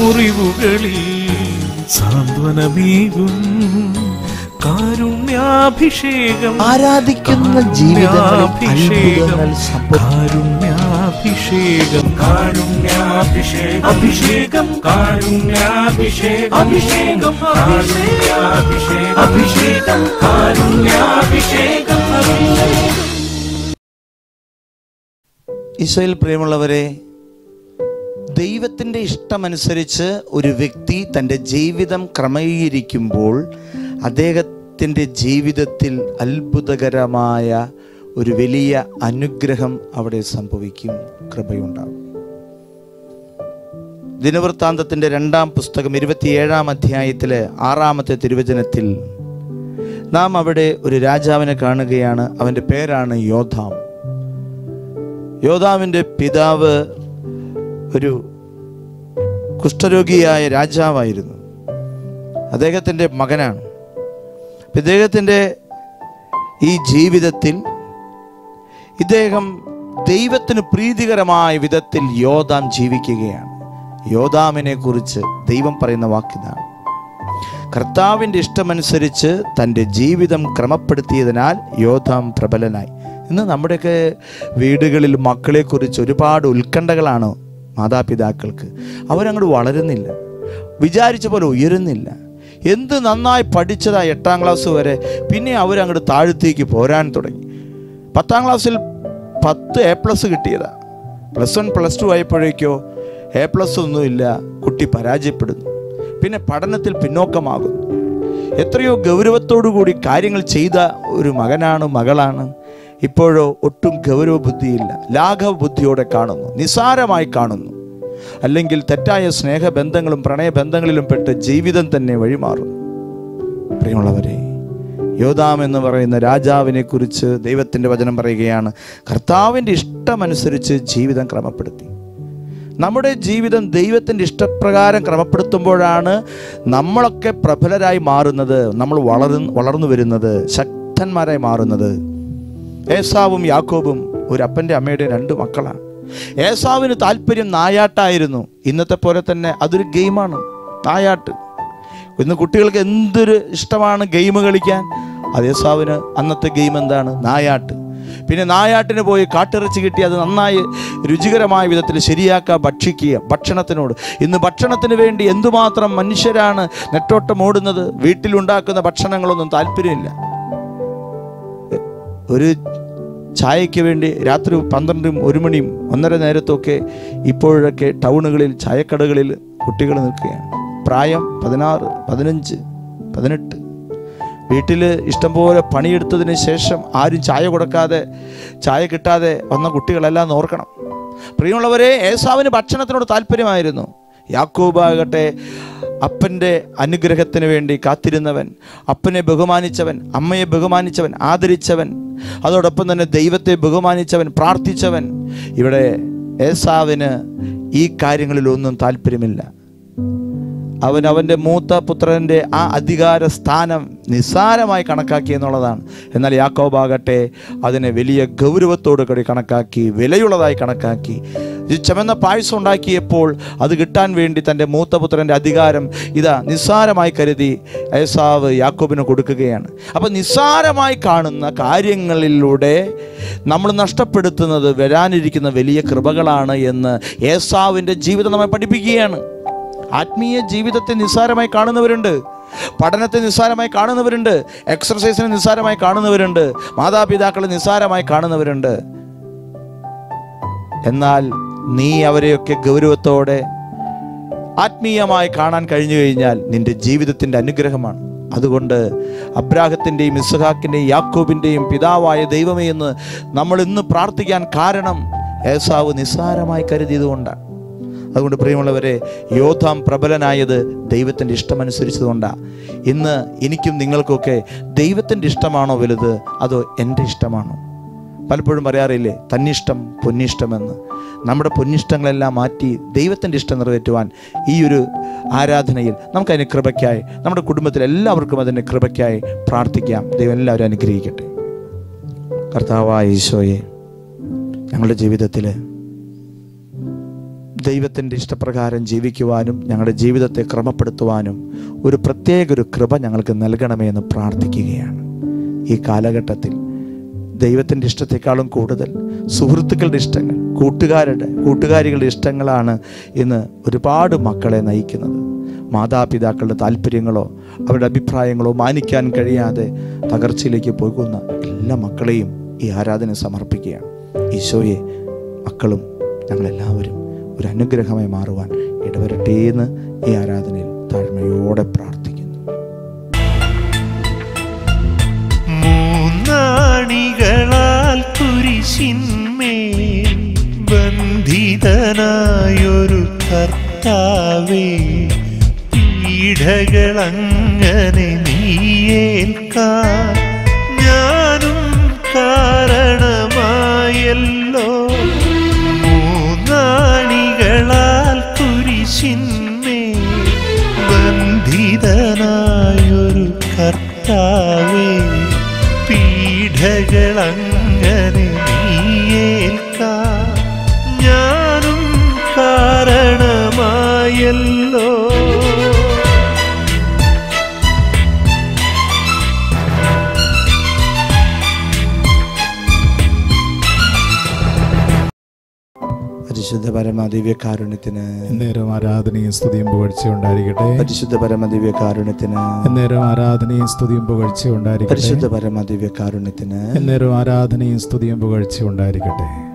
മുറിവുകളിൽ സാന്ത്വനമേകും കാരുണ്യാഭിഷേകം ആരാധിക്കുന്ന ജീവിതങ്ങളിൽ അത്ഭുതങ്ങൾ സംഭവിക്കും കാരുണ്യാഭിഷേകം കാരുണ്യാഭിഷേകം അഭിഷേകം കാരുണ്യാഭിഷേകം അഭിഷേകം കാരുണ്യാഭിഷേകം അഭിഷേകം കാരുണ്യാഭിഷേകം അഭിഷേകം ഈശോയിൽ പ്രിയമുള്ളവരെ ദൈവത്തിൻ്റെ ഇഷ്ടമനുസരിച്ച് ഒരു വ്യക്തി തൻ്റെ ജീവിതം ക്രമീകരിക്കുമ്പോൾ അദ്ദേഹത്തിൻ്റെ ജീവിതത്തിൽ അത്ഭുതകരമായ ഒരു വലിയ അനുഗ്രഹം അവിടെ സംഭവിക്കും കൃപയുണ്ടാകും ദിനവൃത്താന്തത്തിൻ്റെ രണ്ടാം പുസ്തകം ഇരുപത്തിയേഴാം അധ്യായത്തിലെ ആറാമത്തെ തിരുവചനത്തിൽ നാം അവിടെ ഒരു രാജാവിനെ കാണുകയാണ് അവൻ്റെ പേരാണ് യോധാം യോധാവിൻ്റെ പിതാവ് ഒരു കുഷ്ഠരോഗിയായ രാജാവായിരുന്നു അദ്ദേഹത്തിൻ്റെ മകനാണ് അപ്പൊ ഇദ്ദേഹത്തിൻ്റെ ഈ ജീവിതത്തിൽ ഇദ്ദേഹം ദൈവത്തിന് പ്രീതികരമായ വിധത്തിൽ യോധാം ജീവിക്കുകയാണ് യോധാമിനെ കുറിച്ച് ദൈവം പറയുന്ന വാക്കിതാണ് കർത്താവിൻ്റെ ഇഷ്ടമനുസരിച്ച് തൻ്റെ ജീവിതം ക്രമപ്പെടുത്തിയതിനാൽ യോധാം പ്രബലനായി ഇന്ന് നമ്മുടെയൊക്കെ വീടുകളിൽ മക്കളെക്കുറിച്ച് ഒരുപാട് ഉത്കണ്ഠകളാണ് മാതാപിതാക്കൾക്ക് അവരങ്ങോട്ട് വളരുന്നില്ല വിചാരിച്ച പോലെ ഉയരുന്നില്ല എന്ത് നന്നായി പഠിച്ചതാ എട്ടാം ക്ലാസ് വരെ പിന്നെ അവരങ്ങോട്ട് താഴത്തേക്ക് പോരാൻ തുടങ്ങി പത്താം ക്ലാസ്സിൽ പത്ത് എ പ്ലസ് കിട്ടിയതാ പ്ലസ് വൺ പ്ലസ് ടു ആയപ്പോഴേക്കോ എ പ്ലസ് ഒന്നുമില്ല കുട്ടി പരാജയപ്പെടുന്നു പിന്നെ പഠനത്തിൽ പിന്നോക്കമാകുന്നു എത്രയോ ഗൗരവത്തോടു കൂടി കാര്യങ്ങൾ ചെയ്ത ഒരു മകനാണ് മകളാണ് ഇപ്പോഴോ ഒട്ടും ഗൗരവ ബുദ്ധിയില്ല ലാഘവ ബുദ്ധിയോടെ കാണുന്നു നിസാരമായി കാണുന്നു അല്ലെങ്കിൽ തെറ്റായ സ്നേഹബന്ധങ്ങളും പ്രണയബന്ധങ്ങളിലും പെട്ട് ജീവിതം തന്നെ വഴിമാറുന്നു പ്രിയമുള്ളവരെ യോധാം എന്ന് പറയുന്ന രാജാവിനെ കുറിച്ച് ദൈവത്തിൻ്റെ വചനം പറയുകയാണ് കർത്താവിൻ്റെ ഇഷ്ടമനുസരിച്ച് ജീവിതം ക്രമപ്പെടുത്തി നമ്മുടെ ജീവിതം ദൈവത്തിൻ്റെ ഇഷ്ടപ്രകാരം ക്രമപ്പെടുത്തുമ്പോഴാണ് നമ്മളൊക്കെ പ്രബലരായി മാറുന്നത് നമ്മൾ വളർന്ന് വളർന്നു വരുന്നത് ശക്തന്മാരായി മാറുന്നത് ഏസാവും യാക്കോബും ഒരു അപ്പൻ്റെ അമ്മയുടെ രണ്ട് മക്കളാണ് ഏസാവിന് താല്പര്യം നായാട്ടായിരുന്നു ഇന്നത്തെ പോലെ തന്നെ അതൊരു ഗെയിമാണ് നായാട്ട് ഇന്ന് കുട്ടികൾക്ക് എന്തൊരു ഇഷ്ടമാണ് ഗെയിം കളിക്കാൻ അത് ഏസാവിന് അന്നത്തെ ഗെയിം എന്താണ് നായാട്ട് പിന്നെ നായാട്ടിന് പോയി കാട്ടിറച്ചി കിട്ടി അത് നന്നായി രുചികരമായ വിധത്തിൽ ശരിയാക്കുക ഭക്ഷിക്കുക ഭക്ഷണത്തിനോട് ഇന്ന് ഭക്ഷണത്തിന് വേണ്ടി എന്തുമാത്രം മനുഷ്യരാണ് നെട്ടോട്ടം ഓടുന്നത് വീട്ടിലുണ്ടാക്കുന്ന ഭക്ഷണങ്ങളൊന്നും താല്പര്യമില്ല ഒരു ചായയ്ക്ക് വേണ്ടി രാത്രി പന്ത്രണ്ടും ഒരു മണിയും ഒന്നര നേരത്തൊക്കെ ഇപ്പോഴൊക്കെ ടൗണുകളിൽ ചായക്കടകളിൽ കുട്ടികൾ നിൽക്കുകയാണ് പ്രായം പതിനാറ് പതിനഞ്ച് പതിനെട്ട് വീട്ടിൽ ഇഷ്ടംപോലെ പണിയെടുത്തതിന് ശേഷം ആരും ചായ കൊടുക്കാതെ ചായ കിട്ടാതെ വന്ന കുട്ടികളെല്ലാം ഓർക്കണം പ്രിയമുള്ളവരെ ഏസാവിന് ഭക്ഷണത്തിനോട് താല്പര്യമായിരുന്നു യാക്കോബാകട്ടെ അപ്പൻ്റെ അനുഗ്രഹത്തിന് വേണ്ടി കാത്തിരുന്നവൻ അപ്പനെ ബഹുമാനിച്ചവൻ അമ്മയെ ബഹുമാനിച്ചവൻ ആദരിച്ചവൻ അതോടൊപ്പം തന്നെ ദൈവത്തെ ബഹുമാനിച്ചവൻ പ്രാർത്ഥിച്ചവൻ ഇവിടെ ഏസാവിന് ഈ കാര്യങ്ങളിലൊന്നും താല്പര്യമില്ല അവൻ അവൻ്റെ മൂത്ത പുത്രൻ്റെ ആ അധികാര സ്ഥാനം നിസ്സാരമായി കണക്കാക്കി എന്നുള്ളതാണ് എന്നാൽ യാക്കോബാകട്ടെ അതിനെ വലിയ ഗൗരവത്തോടു കൂടി കണക്കാക്കി വിലയുള്ളതായി കണക്കാക്കി ഈ ചുമന്ന പായസം ഉണ്ടാക്കിയപ്പോൾ അത് കിട്ടാൻ വേണ്ടി തൻ്റെ മൂത്ത പുത്രൻ്റെ അധികാരം ഇതാ നിസ്സാരമായി കരുതി ഏസാവ് യാക്കോബിന് കൊടുക്കുകയാണ് അപ്പം നിസ്സാരമായി കാണുന്ന കാര്യങ്ങളിലൂടെ നമ്മൾ നഷ്ടപ്പെടുത്തുന്നത് വരാനിരിക്കുന്ന വലിയ കൃപകളാണ് എന്ന് ഏസാവിൻ്റെ ജീവിതം നമ്മെ പഠിപ്പിക്കുകയാണ് ആത്മീയ ജീവിതത്തെ നിസ്സാരമായി കാണുന്നവരുണ്ട് പഠനത്തെ നിസ്സാരമായി കാണുന്നവരുണ്ട് എക്സർസൈസിനെ നിസ്സാരമായി കാണുന്നവരുണ്ട് മാതാപിതാക്കളെ നിസ്സാരമായി കാണുന്നവരുണ്ട് എന്നാൽ നീ അവരെയൊക്കെ ഗൗരവത്തോടെ ആത്മീയമായി കാണാൻ കഴിഞ്ഞു കഴിഞ്ഞാൽ നിന്റെ ജീവിതത്തിൻ്റെ അനുഗ്രഹമാണ് അതുകൊണ്ട് അബ്രാഹത്തിൻ്റെയും ഇസ്ഹാക്കിൻ്റെയും യാക്കോബിൻ്റെയും പിതാവായ ദൈവമേ എന്ന് നമ്മൾ ഇന്ന് പ്രാർത്ഥിക്കാൻ കാരണം ഏസാവ് നിസ്സാരമായി കരുതിയതുകൊണ്ടാണ് അതുകൊണ്ട് പ്രിയമുള്ളവരെ യോധാം പ്രബലനായത് ദൈവത്തിൻ്റെ ഇഷ്ടമനുസരിച്ചതുകൊണ്ടാണ് ഇന്ന് എനിക്കും നിങ്ങൾക്കൊക്കെ ദൈവത്തിൻ്റെ ഇഷ്ടമാണോ വലുത് അതോ എൻ്റെ ഇഷ്ടമാണോ പലപ്പോഴും പറയാറില്ലേ തന്നിഷ്ടം പൊന്നിഷ്ടമെന്ന് നമ്മുടെ പൊന്നിഷ്ടങ്ങളെല്ലാം മാറ്റി ദൈവത്തിൻ്റെ ഇഷ്ടം നിറവേറ്റുവാൻ ഈ ഒരു ആരാധനയിൽ നമുക്കതിന് കൃപയ്ക്കായി നമ്മുടെ കുടുംബത്തിൽ എല്ലാവർക്കും അതിൻ്റെ കൃപയ്ക്കായി പ്രാർത്ഥിക്കാം ദൈവം എല്ലാവരും അനുഗ്രഹിക്കട്ടെ കർത്താവായ ഈശോയെ ഞങ്ങളുടെ ജീവിതത്തിൽ ദൈവത്തിൻ്റെ ഇഷ്ടപ്രകാരം ജീവിക്കുവാനും ഞങ്ങളുടെ ജീവിതത്തെ ക്രമപ്പെടുത്തുവാനും ഒരു പ്രത്യേക ഒരു കൃപ ഞങ്ങൾക്ക് നൽകണമേ എന്ന് പ്രാർത്ഥിക്കുകയാണ് ഈ കാലഘട്ടത്തിൽ ദൈവത്തിൻ്റെ ഇഷ്ടത്തെക്കാളും കൂടുതൽ സുഹൃത്തുക്കളുടെ ഇഷ്ടങ്ങൾ കൂട്ടുകാരുടെ കൂട്ടുകാരികളുടെ ഇഷ്ടങ്ങളാണ് ഇന്ന് ഒരുപാട് മക്കളെ നയിക്കുന്നത് മാതാപിതാക്കളുടെ താല്പര്യങ്ങളോ അവരുടെ അഭിപ്രായങ്ങളോ മാനിക്കാൻ കഴിയാതെ തകർച്ചയിലേക്ക് പോകുന്ന എല്ലാ മക്കളെയും ഈ ആരാധന സമർപ്പിക്കുകയാണ് ഈശോയെ മക്കളും ഞങ്ങളെല്ലാവരും ഒരു അനുഗ്രഹമായി മാറുവാൻ ഇടവരട്ടെ എന്ന് ഈ ആരാധനയിൽ താഴ്മയോടെ പ്രാർത്ഥിക്കുന്നു മൂന്നാണികളാൽ കുരിശിന്മേൽ ബന്ധിതനായൊരു കർത്താവേ പീഡകളങ്ങനെ നീയേൽക്കാൻ ഞാനും കാരണമായല്ലോ മൂന്നാണികളാൽ കുരിശിന്മേൽ ബന്ധിതനായൊരു കർത്താവേ പീഡകളങ്ങനെ നീയേൽക്കാൻ ഞാനും കാരണമായല്ലോ പരിശുദ്ധ പരമദിവ്യ കാരുണ്യത്തിന് എന്നേരം ആരാധനയും സ്തുതിയും പുകഴ്ചയും ഉണ്ടായിരിക്കട്ടെ പരിശുദ്ധ പരമദിവ്യ കാരുണ്യത്തിന് എന്നേരം ആരാധനയും സ്തുതിയും പുകഴ്ചയും ഉണ്ടായിരിക്കട്ടെ പരിശുദ്ധ പരമദിവ്യ കാരുണ്യത്തിന് എന്നേരം ആരാധനയും സ്തുതിയും പുകഴ്ചയും ഉണ്ടായിരിക്കട്ടെ